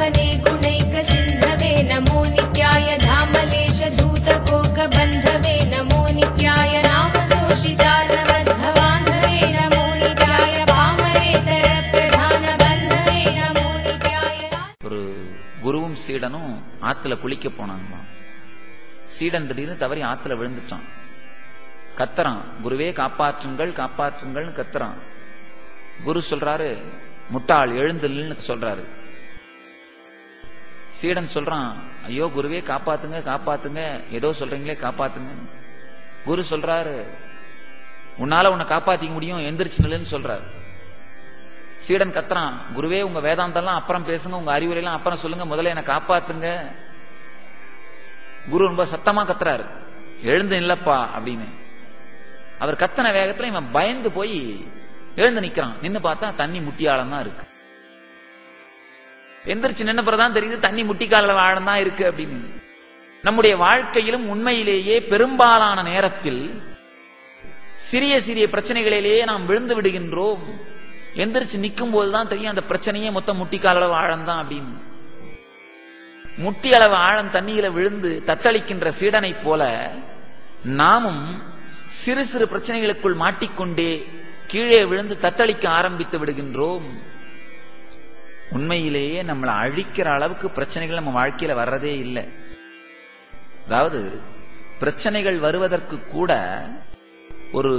पावने गुणैक सिन्धवे नमो नित्याय धामलेश धूतकोकबन्धवे नमो नित्याय नाम शोषितारमद्धवान्धवे नमो नित्याय पामरेतर प्रधान बन्धवे नमो नित्याय ஒரு குருவும் சீடனும் ஆத்துல குளிக்க போனாங்களாம் சீடன் திடீர்னு தவறி ஆத்துல விழுந்துட்டான் கத்துறான் குருவே காப்பாற்றுங்கள் காப்பாற்றுங்கள்னு கத்துறான் குரு சொல்றாரு முட்டாள் எழுந்துல்னு சொல்றாரு சீடன் சொல்றான் ஐயோ குருவே காப்பாத்துங்க காப்பாத்துங்க ஏதோ சொல்றீங்களே காப்பாத்துங்க குரு சொல்றாரு உன்னால உன்னை காப்பாத்திக்க முடியும் எந்திரிச்சு நில்லுன்னு சொல்றாரு சீடன் கத்துறான் குருவே உங்க வேதாந்தம்லாம் அப்புறம் பேசுங்க உங்க அறிவுரை எல்லாம் அப்புறம் சொல்லுங்க முதல்ல என்னை காப்பாத்துங்க குரு ரொம்ப சத்தமா கத்துறாரு எழுந்து இல்லப்பா அப்படின்னு அவர் கத்தன வேகத்துல இவன் பயந்து போய் எழுந்து நிக்கிறான் நின்னு பார்த்தா தண்ணி முட்டியாலம் தான் இருக்கு எந்திரிச்சு நின்ன பிறகுதான் தெரியுது தண்ணி முட்டிக்கால ஆழம் தான் இருக்கு அப்படின்னு நம்முடைய வாழ்க்கையிலும் உண்மையிலேயே பெரும்பாலான நேரத்தில் சிறிய சிறிய பிரச்சனைகளிலேயே நாம் விழுந்து விடுகின்றோம் எந்திரிச்சு நிற்கும் போதுதான் தெரியும் அந்த பிரச்சனையே மொத்தம் முட்டிக்கால் அளவு ஆழம் தான் அப்படின்னு முட்டி அளவு ஆழம் தண்ணியில விழுந்து தத்தளிக்கின்ற சீடனைப் போல நாமும் சிறு சிறு பிரச்சனைகளுக்குள் மாட்டிக்கொண்டே கீழே விழுந்து தத்தளிக்க ஆரம்பித்து விடுகின்றோம் உண்மையிலேயே நம்மளை அழிக்கிற அளவுக்கு பிரச்சனைகள் நம்ம வாழ்க்கையில வர்றதே இல்லை அதாவது பிரச்சனைகள் வருவதற்கு கூட ஒரு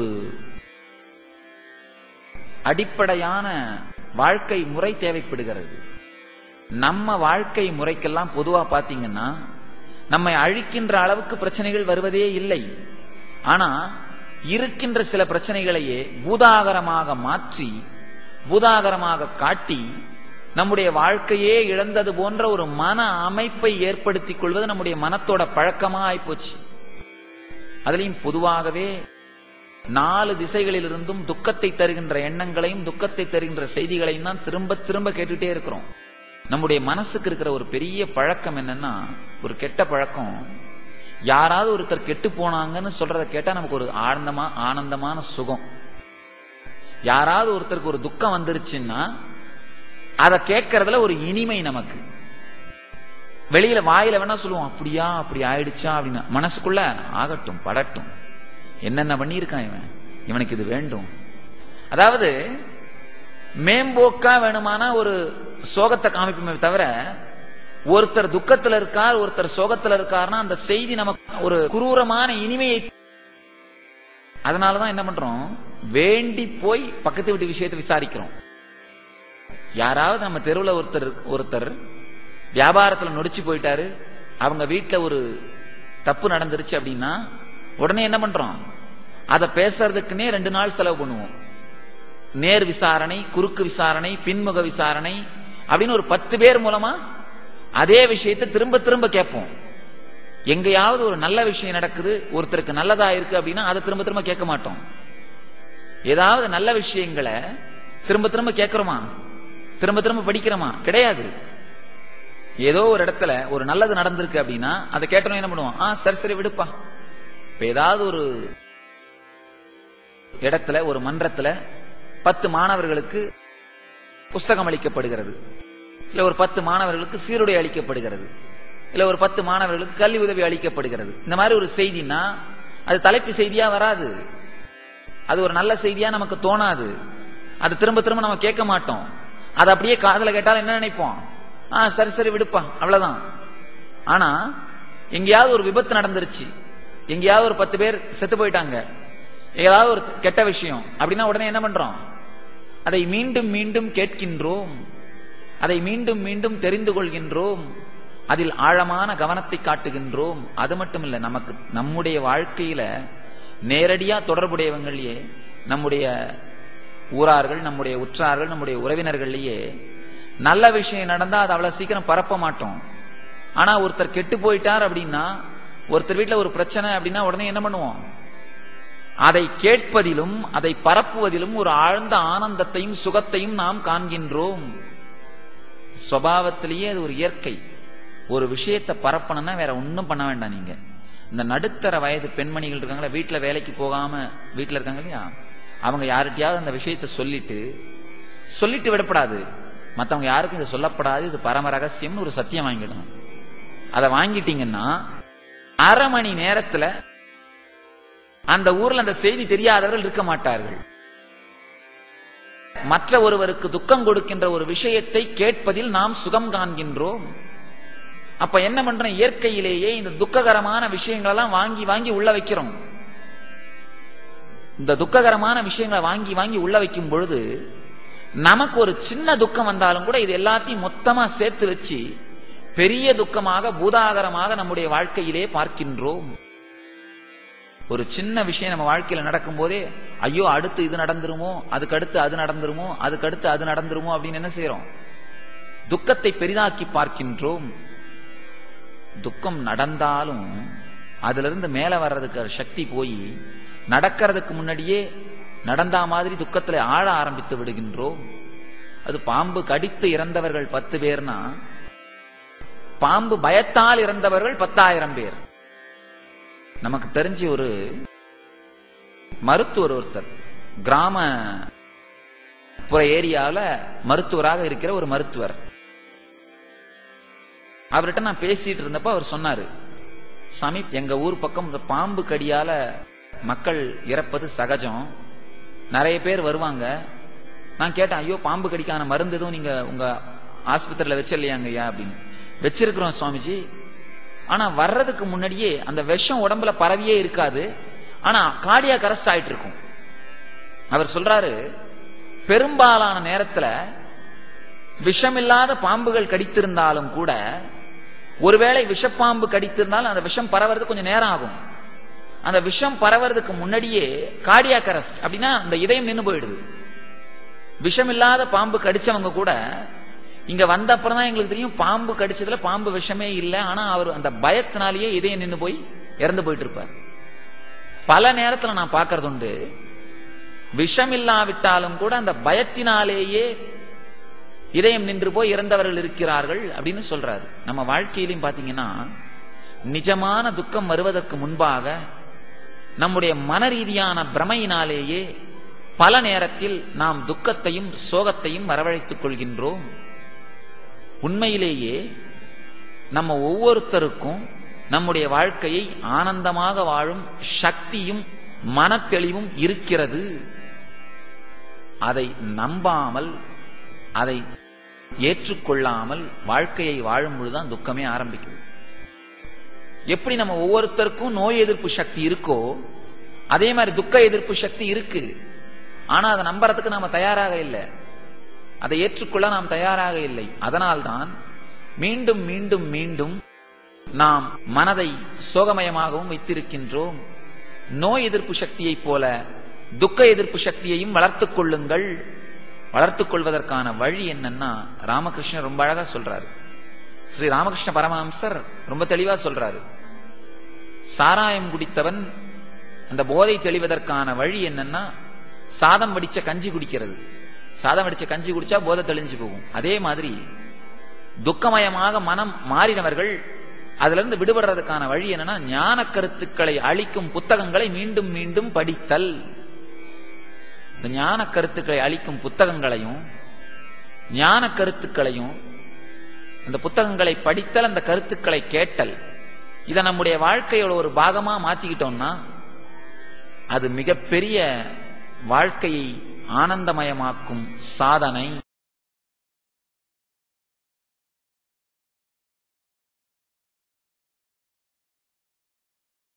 அடிப்படையான வாழ்க்கை முறை தேவைப்படுகிறது நம்ம வாழ்க்கை முறைக்கெல்லாம் பொதுவா பாத்தீங்கன்னா நம்மை அழிக்கின்ற அளவுக்கு பிரச்சனைகள் வருவதே இல்லை ஆனா இருக்கின்ற சில பிரச்சனைகளையே பூதாகரமாக மாற்றி பூதாகரமாக காட்டி நம்முடைய வாழ்க்கையே இழந்தது போன்ற ஒரு மன அமைப்பை ஏற்படுத்திக் கொள்வது நம்முடைய மனத்தோட பழக்கமா ஆயிப்போச்சு அதுலயும் பொதுவாகவே நாலு திசைகளிலிருந்தும் துக்கத்தை தருகின்ற எண்ணங்களையும் துக்கத்தை தருகின்ற செய்திகளையும் தான் திரும்ப திரும்ப கேட்டுட்டே இருக்கிறோம் நம்முடைய மனசுக்கு இருக்கிற ஒரு பெரிய பழக்கம் என்னன்னா ஒரு கெட்ட பழக்கம் யாராவது ஒருத்தர் கெட்டு போனாங்கன்னு சொல்றத கேட்டா நமக்கு ஒரு ஆனந்தமா ஆனந்தமான சுகம் யாராவது ஒருத்தருக்கு ஒரு துக்கம் வந்துருச்சுன்னா அதை கேட்கறதுல ஒரு இனிமை நமக்கு வெளியில வாயில வேணா சொல்லுவோம் அப்படியா அப்படி ஆயிடுச்சா அப்படின்னு மனசுக்குள்ள ஆகட்டும் படட்டும் என்னென்ன பண்ணியிருக்கான் இவன் இவனுக்கு இது வேண்டும் அதாவது மேம்போக்கா வேணுமானா ஒரு சோகத்தை காமிப்புமே தவிர ஒருத்தர் துக்கத்துல இருக்கார் ஒருத்தர் சோகத்துல இருக்காருன்னா அந்த செய்தி நமக்கு ஒரு குரூரமான இனிமையை அதனாலதான் என்ன பண்றோம் வேண்டி போய் பக்கத்து வீட்டு விஷயத்தை விசாரிக்கிறோம் யாராவது நம்ம தெருவுல ஒருத்தர் ஒருத்தர் வியாபாரத்துல நொடிச்சு போயிட்டாரு அவங்க வீட்டுல ஒரு தப்பு நடந்துருச்சு அப்படின்னா உடனே என்ன பண்றோம் அத பேசுறதுக்குன்னே ரெண்டு நாள் செலவு பண்ணுவோம் நேர் விசாரணை குறுக்கு விசாரணை பின்முக விசாரணை அப்படின்னு ஒரு பத்து பேர் மூலமா அதே விஷயத்தை திரும்ப திரும்ப கேட்போம் எங்கேயாவது ஒரு நல்ல விஷயம் நடக்குது ஒருத்தருக்கு நல்லதா இருக்கு அப்படின்னா அதை திரும்ப திரும்ப கேட்க மாட்டோம் ஏதாவது நல்ல விஷயங்களை திரும்ப திரும்ப கேட்கிறோமா திரும்ப திரும்ப படிக்கிறோமா கிடையாது ஏதோ ஒரு இடத்துல ஒரு நல்லது நடந்திருக்கு அப்படின்னா அதை கேட்டோம் என்ன பண்ணுவோம் ஆ சரி சரி விடுப்பா இப்ப ஏதாவது ஒரு இடத்துல ஒரு மன்றத்துல பத்து மாணவர்களுக்கு புஸ்தகம் அளிக்கப்படுகிறது இல்ல ஒரு பத்து மாணவர்களுக்கு சீருடை அளிக்கப்படுகிறது இல்ல ஒரு பத்து மாணவர்களுக்கு கல்வி உதவி அளிக்கப்படுகிறது இந்த மாதிரி ஒரு செய்தினா அது தலைப்பு செய்தியா வராது அது ஒரு நல்ல செய்தியா நமக்கு தோணாது அது திரும்ப திரும்ப நம்ம கேட்க மாட்டோம் அது அப்படியே காதல கேட்டாலும் என்ன நினைப்போம் ஆ சரி சரி விடுப்பா அவ்வளவுதான் ஆனா எங்கேயாவது ஒரு விபத்து நடந்துருச்சு எங்கேயாவது ஒரு பத்து பேர் செத்து போயிட்டாங்க ஏதாவது ஒரு கெட்ட விஷயம் அப்படின்னா உடனே என்ன பண்றோம் அதை மீண்டும் மீண்டும் கேட்கின்றோம் அதை மீண்டும் மீண்டும் தெரிந்து கொள்கின்றோம் அதில் ஆழமான கவனத்தை காட்டுகின்றோம் அது மட்டும் இல்ல நமக்கு நம்முடைய வாழ்க்கையில நேரடியா தொடர்புடையவங்களையே நம்முடைய ஊரார்கள் நம்முடைய உற்றார்கள் நம்முடைய உறவினர்கள்லயே நல்ல விஷயம் நடந்தா அது அவ்வளவு சீக்கிரம் பரப்ப மாட்டோம் ஆனா ஒருத்தர் கெட்டு போயிட்டார் அப்படின்னா ஒருத்தர் வீட்டுல ஒரு பிரச்சனை அப்படின்னா உடனே என்ன பண்ணுவோம் அதை கேட்பதிலும் அதை பரப்புவதிலும் ஒரு ஆழ்ந்த ஆனந்தத்தையும் சுகத்தையும் நாம் காண்கின்றோம் சுவாவத்திலேயே அது ஒரு இயற்கை ஒரு விஷயத்தை பரப்பணும்னா வேற ஒன்றும் பண்ண வேண்டாம் நீங்க இந்த நடுத்தர வயது பெண்மணிகள் இருக்காங்களா வீட்டுல வேலைக்கு போகாம வீட்டுல இருக்காங்க இல்லையா அவங்க யார்கிட்டயாவது அந்த விஷயத்த சொல்லிட்டு சொல்லிட்டு விடப்படாது மத்தவங்க யாருக்கும் இது சொல்லப்படாது இது பரம ரகசியம்னு ஒரு சத்தியம் வாங்கிடணும் அதை வாங்கிட்டீங்கன்னா அரை மணி நேரத்துல அந்த ஊர்ல அந்த செய்தி தெரியாதவர்கள் இருக்க மாட்டார்கள் மற்ற ஒருவருக்கு துக்கம் கொடுக்கின்ற ஒரு விஷயத்தை கேட்பதில் நாம் சுகம் காண்கின்றோம் அப்ப என்ன பண்றோம் இயற்கையிலேயே இந்த துக்ககரமான விஷயங்களெல்லாம் வாங்கி வாங்கி உள்ள வைக்கிறோம் இந்த துக்ககரமான விஷயங்களை வாங்கி வாங்கி உள்ள வைக்கும் பொழுது நமக்கு ஒரு சின்ன துக்கம் வந்தாலும் கூட இது எல்லாத்தையும் மொத்தமா சேர்த்து வச்சு பெரிய துக்கமாக பூதாகரமாக நம்முடைய வாழ்க்கையிலே பார்க்கின்றோம் ஒரு சின்ன விஷயம் நம்ம வாழ்க்கையில நடக்கும் போதே ஐயோ அடுத்து இது நடந்துருமோ அதுக்கு அடுத்து அது நடந்துருமோ அதுக்கு அடுத்து அது நடந்துருமோ அப்படின்னு என்ன செய்யறோம் துக்கத்தை பெரிதாக்கி பார்க்கின்றோம் துக்கம் நடந்தாலும் அதுல இருந்து மேல வர்றதுக்கு சக்தி போய் நடக்கிறதுக்கு முன்னாடியே நடந்தா மாதிரி துக்கத்துல ஆழ ஆரம்பித்து விடுகின்றோம் அது பாம்பு கடித்து இறந்தவர்கள் பத்து பேர்னா பாம்பு பயத்தால் இறந்தவர்கள் பத்தாயிரம் பேர் நமக்கு தெரிஞ்ச ஒரு மருத்துவர் ஒருத்தர் கிராம புற ஏரியாவில் மருத்துவராக இருக்கிற ஒரு மருத்துவர் அவர்கிட்ட நான் பேசிட்டு இருந்தப்ப அவர் சொன்னாரு சாமி எங்க ஊர் பக்கம் இந்த பாம்பு கடியால மக்கள் இறப்பது சகஜம் நிறைய பேர் வருவாங்க நான் கேட்டேன் ஐயோ பாம்பு கடிக்கான மருந்து எதுவும் நீங்க உங்க ஆஸ்பத்திரியில வச்சிடலையாங்க ஐயா அப்படின்னு வச்சிருக்கிறோம் சுவாமிஜி ஆனா வர்றதுக்கு முன்னாடியே அந்த விஷம் உடம்புல பரவியே இருக்காது ஆனா காடியா கரஸ்ட் ஆயிட்டு இருக்கும் அவர் சொல்றாரு பெரும்பாலான நேரத்துல விஷமில்லாத பாம்புகள் கடித்திருந்தாலும் கூட ஒருவேளை விஷப்பாம்பு கடித்திருந்தாலும் அந்த விஷம் பரவறது கொஞ்சம் நேரம் ஆகும் அந்த விஷம் பரவறதுக்கு முன்னாடியே கார்டியாக் அரெஸ்ட் அப்படின்னா அந்த இதயம் நின்னு போயிடுது விஷமில்லாத பாம்பு கடிச்சவங்க கூட இங்க வந்த அப்புறம் தான் எங்களுக்கு தெரியும் பாம்பு கடிச்சதுல பாம்பு விஷமே இல்லை ஆனா அவர் அந்த பயத்தினாலேயே இதயம் நின்னு போய் இறந்து போயிட்டு இருப்பார் பல நேரத்துல நான் பார்க்கறது உண்டு விஷம் இல்லாவிட்டாலும் கூட அந்த பயத்தினாலேயே இதயம் நின்று போய் இறந்தவர்கள் இருக்கிறார்கள் அப்படின்னு சொல்றாரு நம்ம வாழ்க்கையிலையும் பாத்தீங்கன்னா நிஜமான துக்கம் வருவதற்கு முன்பாக நம்முடைய மன ரீதியான பிரமையினாலேயே பல நேரத்தில் நாம் துக்கத்தையும் சோகத்தையும் வரவழைத்துக் கொள்கின்றோம் உண்மையிலேயே நம்ம ஒவ்வொருத்தருக்கும் நம்முடைய வாழ்க்கையை ஆனந்தமாக வாழும் சக்தியும் மனத்தெளிவும் இருக்கிறது அதை நம்பாமல் அதை ஏற்றுக்கொள்ளாமல் வாழ்க்கையை வாழும் பொழுதுதான் துக்கமே ஆரம்பிக்குது எப்படி நம்ம ஒவ்வொருத்தருக்கும் நோய் எதிர்ப்பு சக்தி இருக்கோ அதே மாதிரி துக்க எதிர்ப்பு சக்தி இருக்கு ஆனா அதை நம்புறதுக்கு நாம தயாராக இல்லை அதை ஏற்றுக்கொள்ள நாம் தயாராக இல்லை அதனால்தான் மீண்டும் மீண்டும் மீண்டும் நாம் மனதை சோகமயமாகவும் வைத்திருக்கின்றோம் நோய் எதிர்ப்பு சக்தியைப் போல துக்க எதிர்ப்பு சக்தியையும் வளர்த்துக் கொள்ளுங்கள் வளர்த்துக் கொள்வதற்கான வழி என்னன்னா ராமகிருஷ்ணர் ரொம்ப அழகா சொல்றாரு ஸ்ரீ ராமகிருஷ்ண பரமஹம்சர் ரொம்ப தெளிவா சொல்றாரு சாராயம் குடித்தவன் அந்த போதை தெளிவதற்கான வழி என்னன்னா சாதம் வடிச்ச கஞ்சி குடிக்கிறது சாதம் வடிச்ச கஞ்சி குடிச்சா போதை தெளிஞ்சு போகும் அதே மாதிரி துக்கமயமாக மனம் மாறினவர்கள் அதுல இருந்து விடுபடுறதுக்கான வழி என்னன்னா ஞான கருத்துக்களை அளிக்கும் புத்தகங்களை மீண்டும் மீண்டும் படித்தல் இந்த ஞான கருத்துக்களை அளிக்கும் புத்தகங்களையும் ஞான கருத்துக்களையும் அந்த புத்தகங்களை படித்தல் அந்த கருத்துக்களை கேட்டல் இதை நம்முடைய வாழ்க்கையோட ஒரு பாகமா மாத்திக்கிட்டோம்னா அது மிகப்பெரிய வாழ்க்கையை ஆனந்தமயமாக்கும் சாதனை